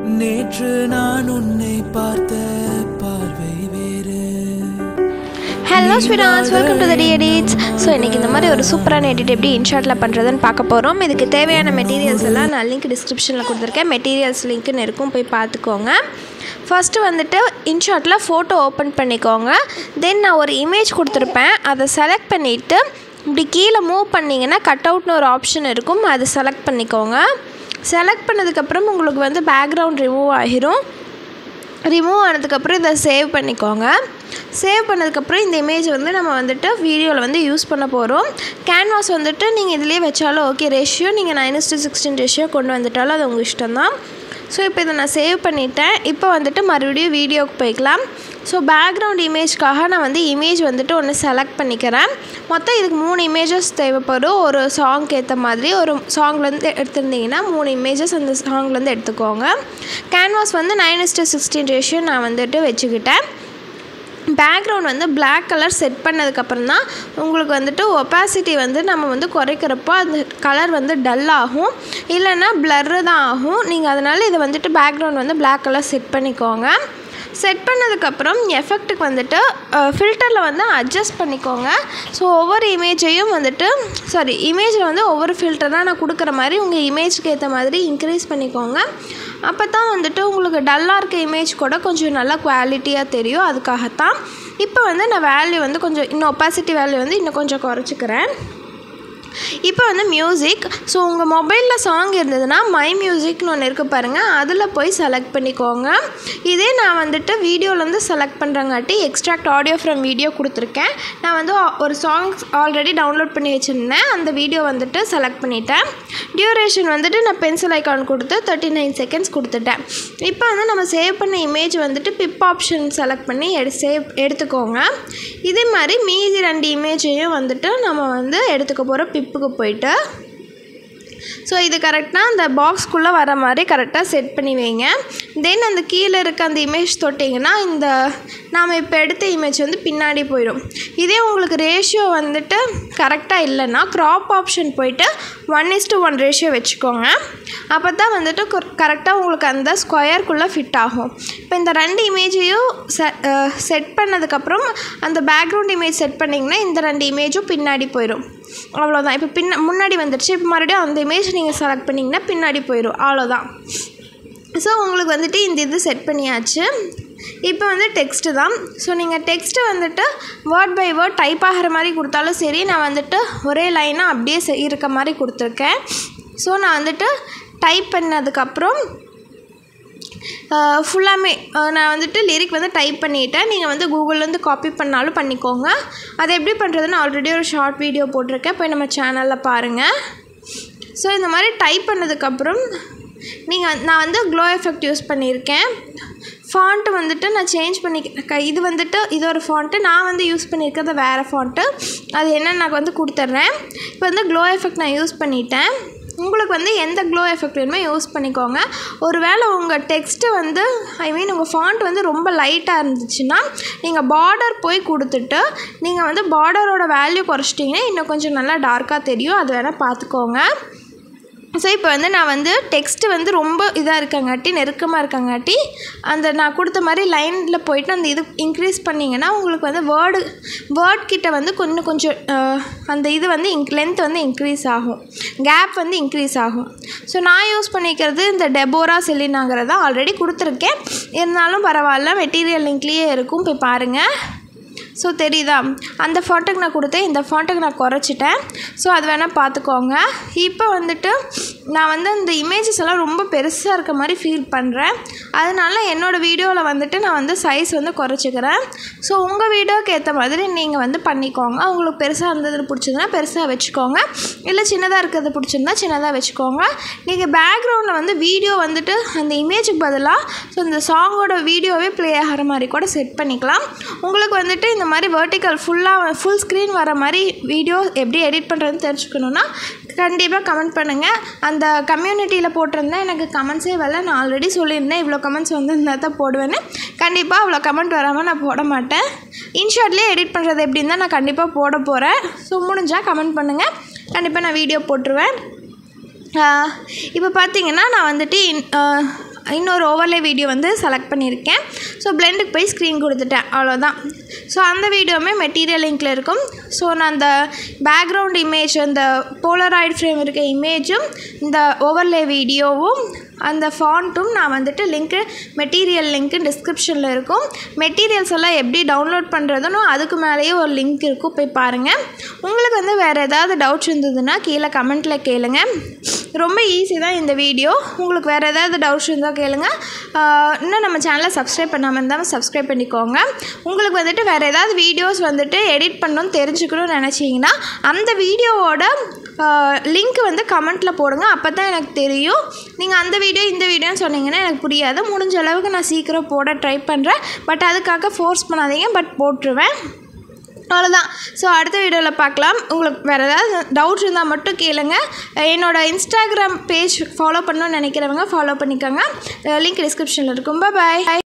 நேற்று நான் உன்னை பார்த்த பார்வை வேறு ஹலோ ஸ்வீடான்ஸ் welcome to the T edits so இன்றைக்கி இந்த மாதிரி ஒரு சூப்பரான எடிட் எப்படி இன்ஷாட்டில் பண்ணுறதுன்னு பார்க்க போகிறோம் இதுக்கு தேவையான மெட்டீரியல்ஸ் எல்லாம் நான் லிங்க் டிஸ்கிரிப்ஷனில் கொடுத்துருக்கேன் மெட்டீரியல்ஸ் லிங்க்குன்னு இருக்கும் போய் பார்த்துக்கோங்க ஃபஸ்ட்டு வந்துட்டு இன்ஷாட்டில் ஃபோட்டோ ஓப்பன் பண்ணிக்கோங்க தென் நான் ஒரு இமேஜ் கொடுத்துருப்பேன் அதை செலக்ட் பண்ணிவிட்டு இப்படி கீழே மூவ் பண்ணிங்கன்னா கட் அவுட்னு ஒரு ஆப்ஷன் இருக்கும் அதை செலக்ட் பண்ணிக்கோங்க செலக்ட் பண்ணதுக்கப்புறம் உங்களுக்கு வந்து பேக்ரவுண்ட் ரிமூவ் ஆகிரும் ரிமூவ் ஆனதுக்கப்புறம் இதை சேவ் பண்ணிக்கோங்க சேவ் பண்ணதுக்கப்புறம் இந்த இமேஜ் வந்து நம்ம வந்துட்டு வீடியோவில் வந்து யூஸ் பண்ண போகிறோம் கேன்வாஸ் வந்துட்டு நீங்கள் இதிலே வச்சாலும் ஓகே ரேஷியோ நீங்கள் நைன் டு சிக்ஸ்டீன் ரேஷியோ கொண்டு வந்துட்டாலும் அது உங்கள் இஷ்டம் தான் ஸோ இப்போ இதை நான் சேவ் பண்ணிட்டேன் இப்போ வந்துட்டு மறுபடியும் வீடியோவுக்கு போய்க்கலாம் ஸோ பேக்ரவுண்ட் இமேஜ்க்காக நான் வந்து இமேஜ் வந்துட்டு ஒன்று செலக்ட் பண்ணிக்கிறேன் மொத்தம் இதுக்கு மூணு இமேஜஸ் தேவைப்படும் ஒரு சாங்க்கு ஏற்ற மாதிரி ஒரு சாங்லேருந்து எடுத்திருந்தீங்கன்னா மூணு இமேஜஸ் அந்த சாங்லேருந்து எடுத்துக்கோங்க கேன்வாஸ் வந்து நைன் இஸ்டு சிக்ஸ்டீன் ரேஷியோ நான் வந்துட்டு வச்சுக்கிட்டேன் பேக்ரவுண்ட் வந்து Black கலர் செட் பண்ணதுக்கப்புறம் தான் உங்களுக்கு வந்துட்டு ஒப்பாசிட்டி வந்து நம்ம வந்து குறைக்கிறப்போ அந்த கலர் வந்து டல் ஆகும் இல்லைன்னா பிளர்ரு தான் ஆகும் நீங்கள் அதனால் இதை வந்துட்டு பேக்ரவுண்ட் வந்து Black கலர் செட் பண்ணிக்கோங்க செட் பண்ணதுக்கப்புறம் எஃபெக்ட்டுக்கு வந்துட்டு ஃபில்டரில் வந்து அட்ஜஸ்ட் பண்ணிக்கோங்க ஸோ ஒவ்வொரு இமேஜையும் வந்துட்டு சாரி இமேஜில் வந்து ஒவ்வொரு ஃபில்டராக நான் கொடுக்குற மாதிரி உங்கள் இமேஜ்க்கு ஏற்ற மாதிரி இன்க்ரீஸ் பண்ணிக்கோங்க அப்போ தான் வந்துட்டு உங்களுக்கு டல்லாக இருக்க இமேஜ் கூட கொஞ்சம் நல்லா குவாலிட்டியாக தெரியும் அதுக்காகத்தான் இப்போ வந்து நான் வேல்யூ வந்து கொஞ்சம் இன்னும் ஒப்பாசிட்டி வேல்யூ வந்து இன்னும் கொஞ்சம் குறைச்சிக்கிறேன் இப்போ வந்து மியூசிக் ஸோ உங்கள் மொபைலில் சாங் இருந்ததுன்னா மை மியூசிக்னு ஒன்று இருக்குது பாருங்கள் அதில் போய் செலக்ட் பண்ணிக்கோங்க இதே நான் வந்துட்டு வீடியோலேருந்து செலக்ட் பண்ணுறங்காட்டி எக்ஸ்ட்ராக்ட் ஆடியோ ஃப்ரம் வீடியோ கொடுத்துருக்கேன் நான் வந்து ஒரு சாங்ஸ் ஆல்ரெடி டவுன்லோட் பண்ணி வச்சுருந்தேன் அந்த வீடியோ வந்துட்டு செலக்ட் பண்ணிட்டேன் டியூரேஷன் வந்துட்டு நான் பென்சில் ஐக்கான் கொடுத்து தேர்ட்டி நைன் செகண்ட்ஸ் கொடுத்துட்டேன் இப்போ வந்து நம்ம சேவ் பண்ண இமேஜ் வந்துட்டு பிப் ஆப்ஷன் செலக்ட் பண்ணி எடு சேவ் எடுத்துக்கோங்க இதே மாதிரி மீதி ரெண்டு இமேஜையும் வந்துட்டு நம்ம வந்து எடுத்துக்க போகிறோம் பிப்புக்கு போயிட்டு ஸோ இது கரெக்டாக அந்த பாக்ஸ்க்குள்ளே வர மாதிரி கரெக்டாக செட் பண்ணி வைங்க தென் அந்த கீழே இருக்க அந்த இமேஜ் தொட்டிங்கன்னா இந்த நாம் இப்போ எடுத்த இமேஜ் வந்து பின்னாடி போயிடும் இதே உங்களுக்கு ரேஷியோ வந்துட்டு கரெக்டாக இல்லைன்னா க்ராப் ஆப்ஷன் போயிட்டு one is to one ratio வச்சுக்கோங்க அப்போ தான் வந்துட்டு கரெக்டாக உங்களுக்கு அந்த ஸ்கொயருக்குள்ளே ஃபிட் ஆகும் இப்போ இந்த ரெண்டு இமேஜையும் செட் பண்ணதுக்கப்புறம் அந்த பேக்ரவுண்ட் இமேஜ் செட் பண்ணிங்கன்னா இந்த ரெண்டு இமேஜும் பின்னாடி போயிடும் அவ்வளோதான் இப்போ பின்ன முன்னாடி வந்துடுச்சு இப்போ மறுபடியும் அந்த இமேஜ் நீங்கள் செலக்ட் பண்ணிங்கன்னா பின்னாடி போயிடும் அவ்வளோதான் ஸோ உங்களுக்கு வந்துட்டு இந்த இது செட் பண்ணியாச்சு இப்போ வந்து டெக்ஸ்ட்டு தான் ஸோ நீங்கள் டெக்ஸ்ட்டு வந்துட்டு வேர்ட் பை வேர்ட் டைப் ஆகிற மாதிரி கொடுத்தாலும் சரி நான் வந்துட்டு ஒரே லைனாக அப்படியே செ- இருக்க மாதிரி கொடுத்துருக்கேன் ஸோ நான் வந்துட்டு டைப் பண்ணதுக்கப்புறம் ஃபுல்லாமே நான் வந்துட்டு லிரிக் வந்து டைப் பண்ணிட்டேன் நீங்கள் வந்து கூகுள்லேருந்து காப்பி பண்ணாலும் பண்ணிக்கோங்க அதை எப்படி பண்ணுறதுன்னு ஆல்ரெடி ஒரு ஷார்ட் வீடியோ போட்டிருக்கேன் போய் நம்ம சேனலில் பாருங்கள் ஸோ இந்த மாதிரி டைப் பண்ணதுக்கப்புறம் நீங்கள் நான் வந்து க்ளோ எஃபெக்ட் யூஸ் பண்ணியிருக்கேன் ஃபாண்ட்டு வந்துட்டு நான் சேஞ்ச் பண்ணி க- இது வந்துட்டு இது ஒரு ஃபாண்ட்டு நான் வந்து யூஸ் பண்ணியிருக்கிறது வேறு ஃபாண்ட்டு அது என்னன்னு நான் வந்து கொடுத்துட்றேன் இப்போ வந்து க்ளோ எஃபெக்ட் நான் யூஸ் பண்ணிட்டேன் உங்களுக்கு வந்து எந்த க்ளோ எஃபெக்ட் வேணுமோ யூஸ் பண்ணிக்கோங்க ஒருவேளை உங்கள் டெக்ஸ்ட்டு வந்து ஐ மீன் உங்கள் ஃபாண்ட் வந்து ரொம்ப லைட்டாக இருந்துச்சுன்னா நீங்கள் பார்டர் போய் கொடுத்துட்டு நீங்கள் வந்து பார்டரோட வேல்யூ குறைச்சிட்டிங்கன்னா இன்னும் கொஞ்சம் நல்லா டார்க்காக தெரியும் அது வேணால் பார்த்துக்கோங்க ஸோ இப்போ வந்து நான் வந்து டெக்ஸ்ட்டு வந்து ரொம்ப இதாக இருக்கங்காட்டி நெருக்கமாக இருக்கங்காட்டி அந்த நான் கொடுத்த மாதிரி லைனில் போயிட்டு அந்த இது இன்க்ரீஸ் பண்ணிங்கன்னா உங்களுக்கு வந்து வேர்டு வேர்ட் கிட்ட வந்து கொஞ்சம் கொஞ்சம் அஹ், அந்த இது வந்து இன்க் லென்த் வந்து இன்க்ரீஸ் ஆகும் கேப் வந்து இன்க்ரீஸ் ஆகும் ஸோ நான் யூஸ் பண்ணிக்கிறது இந்த டெபோரா செலினாங்கிறத ஆல்ரெடி கொடுத்துருக்கேன் இருந்தாலும் பரவாயில்ல மெட்டீரியல் லிங்க்லேயே இருக்கும் போய் பாருங்கள் ஸோ தெரியுதா அந்த ஃபாண்ட்டுக்கு நான் கொடுத்தேன் இந்த ஃபாண்ட்டுக்கு நான் குறைச்சிட்டேன் ஸோ அது வேணால் பார்த்துக்கோங்க இப்போ வந்துட்டு நான் வந்து அந்த இமேஜஸ் எல்லாம் ரொம்ப பெருசாக இருக்க மாதிரி ஃபீல் பண்ணுறேன் அதனால என்னோடய வீடியோவில் வந்துட்டு நான் வந்து சைஸ் வந்து குறைச்சிக்கிறேன் ஸோ உங்கள் வீடியோக்கு ஏற்ற மாதிரி நீங்கள் வந்து பண்ணிக்கோங்க உங்களுக்கு பெருசாக இருந்தது பிடிச்சதுன்னா பெருசாக வச்சுக்கோங்க இல்லை சின்னதாக இருக்கிறது பிடிச்சிருந்தா சின்னதாக வச்சுக்கோங்க நீங்கள் பேக்ரவுண்டில் வந்து வீடியோ வந்துட்டு அந்த இமேஜுக்கு பதிலாக ஸோ இந்த சாங்கோட வீடியோவே ப்ளே ஆகிற மாதிரி கூட செட் பண்ணிக்கலாம் உங்களுக்கு வந்துட்டு இந்த மாதிரி வெர்டிக்கல் ஃபுல்லாக ஃபுல் ஸ்க்ரீன் வர மாதிரி வீடியோ எப்படி எடிட் பண்ணுறதுன்னு தெரிஞ்சுக்கணுன்னா கண்டிப்பாக கமெண்ட் பண்ணுங்கள் அந்த கம்யூனிட்டியில் போட்டிருந்தேன் எனக்கு கமெண்ட்ஸே வரல நான் ஆல்ரெடி சொல்லியிருந்தேன் இவ்வளோ கமெண்ட்ஸ் வந்து இருந்தால் தான் போடுவேன்னு கண்டிப்பாக அவ்வளோ கமெண்ட் வராமல் நான் போட மாட்டேன் இன்ஷாட்லேயே எடிட் பண்ணுறது எப்படின்னு தான் நான் கண்டிப்பாக போட போகிறேன் ஸோ முடிஞ்சால் கமெண்ட் பண்ணுங்கள் கண்டிப்பாக நான் வீடியோ போட்டுருவேன் இப்போ பார்த்தீங்கன்னா நான் வந்துட்டு இன்னொரு ஓவர்லே வீடியோ வந்து செலக்ட் பண்ணியிருக்கேன் ஸோ பிளெண்டுக்கு போய் ஸ்க்ரீன் கொடுத்துட்டேன் அவ்வளோதான் ஸோ அந்த வீடியோவுமே மெட்டீரியல் லிங்க்கில் இருக்கும் ஸோ நான் அந்த பேக்ரவுண்ட் இமேஜ் அந்த போலராய்டு ஃப்ரேம் இருக்க இமேஜும் இந்த ஓவர்லே வீடியோவும் அந்த ஃபாண்ட்டும் நான் வந்துட்டு லிங்க்கு மெட்டீரியல் லிங்க்கு டிஸ்கிரிப்ஷனில் இருக்கும் மெட்டீரியல்ஸ் எல்லாம் எப்படி டவுன்லோட் பண்ணுறதுனோ அதுக்கு மேலேயே ஒரு லிங்க் இருக்கும் போய் பாருங்கள் உங்களுக்கு வந்து வேறு ஏதாவது டவுட்ஸ் இருந்ததுன்னா கீழே கமெண்ட்டில் கேளுங்க ரொம்ப ஈஸி தான் இந்த வீடியோ உங்களுக்கு வேறு ஏதாவது டவுட்ஸ் இருந்தால் கேளுங்க ஆஹ் இன்னும் நம்ம சேனலை சப்ஸ்கிரைப் பண்ணாமல் இருந்தால் சப்ஸ்கிரைப் பண்ணிக்கோங்க உங்களுக்கு வந்துட்டு வேறு ஏதாவது வீடியோஸ் வந்துட்டு எடிட் பண்ணணும்னு தெரிஞ்சுக்கணும்னு நினச்சிங்கன்னா அந்த வீடியோவோட லிங்க் வந்து கமெண்ட்டில் போடுங்க அப்போ தான் எனக்கு தெரியும் நீங்கள் அந்த வீடியோ இந்த வீடியோன்னு சொன்னீங்கன்னா எனக்கு புரியாது முடிஞ்ச அளவுக்கு நான் சீக்கிரம் போட ட்ரை பண்ணுறேன் பட் அதுக்காக ஃபோர்ஸ் பண்ணாதீங்க பட் போட்டுருவேன் அவ்வளோதான் ஸோ அடுத்த வீடியோவில் பார்க்கலாம் உங்களுக்கு வேறு ஏதாவது டவுட்ஸ் இருந்தால் மட்டும் கேளுங்க என்னோடய இன்ஸ்டாகிராம் பேஜ் ஃபாலோ பண்ணணும்னு நினைக்கிறவங்க ஃபாலோ பண்ணிக்கோங்க லிங்க் டிஸ்கிரிப்ஷனில் இருக்கும் பாய்